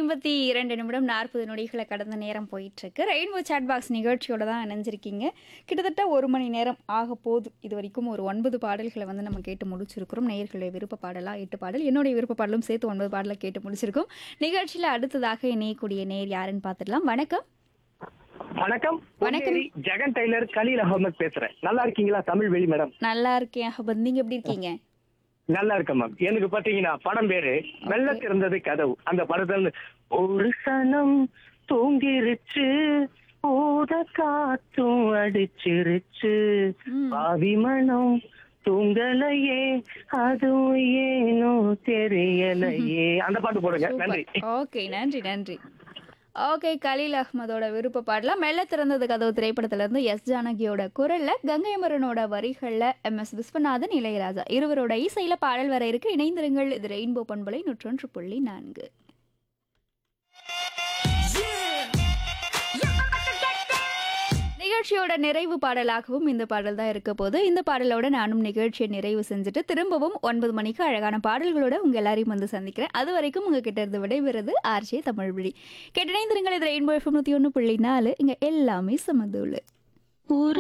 ஐம்பத்தி இரண்டு நிமிடம் நாற்பது நொடிகளை கடந்த நேரம் போயிட்டுருக்கு ரெயின்போ சாட் பாக்ஸ் நிகழ்ச்சியோட தான் இணைஞ்சிருக்கீங்க கிட்டத்தட்ட ஒரு மணி நேரம் ஆக போகுது இது வரைக்கும் ஒரு ஒன்பது பாடல்களை வந்து நம்ம கேட்டு முடிச்சிருக்கிறோம் நேயர்களுடைய விருப்ப பாடலாக எட்டு பாடல் என்னுடைய விருப்ப பாடலும் சேர்த்து ஒன்பது பாடலை கேட்டு முடிச்சிருக்கோம் நிகழ்ச்சியில் அடுத்ததாக இணையக்கூடிய நேர் யாருன்னு பார்த்துடலாம் வணக்கம் வணக்கம் வணக்கம். பொன்னேரி ஜெகன் டெய்லர் கலீல் அகமது பேசுறேன் நல்லா இருக்கீங்களா தமிழ் வெளி மேடம் நல்லா இருக்கேன் அஹபத் நீங்கள் எப்படி இருக்கீங்க நல்லா இருக்கேன் மேம் எனக்கு பாத்தீங்கன்னா படம் பேரு மெல்ல திறந்தது கதவு அந்த படத்துல இருந்து, ஒரு சனம் தூங்கிருச்சு ஊத காத்தும் அடிச்சிருச்சு ம். பாவி மனம் தூங்கலையே அதுவும் ஏனோ தெரியலையே அந்த பாட்டு போடுங்க நன்றி ஓகே நன்றி நன்றி ஓகே கலீல் அஹ்மதோட விருப்ப பாடலாம் மெல்ல திறந்தது கதவு திரைப்படத்திலிருந்து எஸ் ஜானகியோட குரல்ல கங்கைமரனோட வரிகள்ல எம் எஸ் விஸ்வநாதன் இளையராஜா இருவரோட இசையில பாடல் வர இருக்கு இணைந்திருங்கள் இது ரெயின்போ பண்பலை நூற்றொன்று புள்ளி நான்கு நிகழ்ச்சியோட நிறைவு பாடலாகவும் இந்த பாடல் தான் இருக்க போது இந்த பாடலோட நானும் நிகழ்ச்சியை நிறைவு செஞ்சுட்டு திரும்பவும் ஒன்பது மணிக்கு அழகான பாடல்களோட உங்க எல்லாரையும் வந்து சந்திக்கிறேன் அது வரைக்கும் உங்ககிட்ட இருந்து விடைபெறுது ஆர்ஜே தமிழ் வழி கேட்டிணைந்திருங்கள் இது ரெயின்போ எஃப்எம் நூற்றி ஒன்று புள்ளி நாலு இங்கே எல்லாமே சமதுள்ளு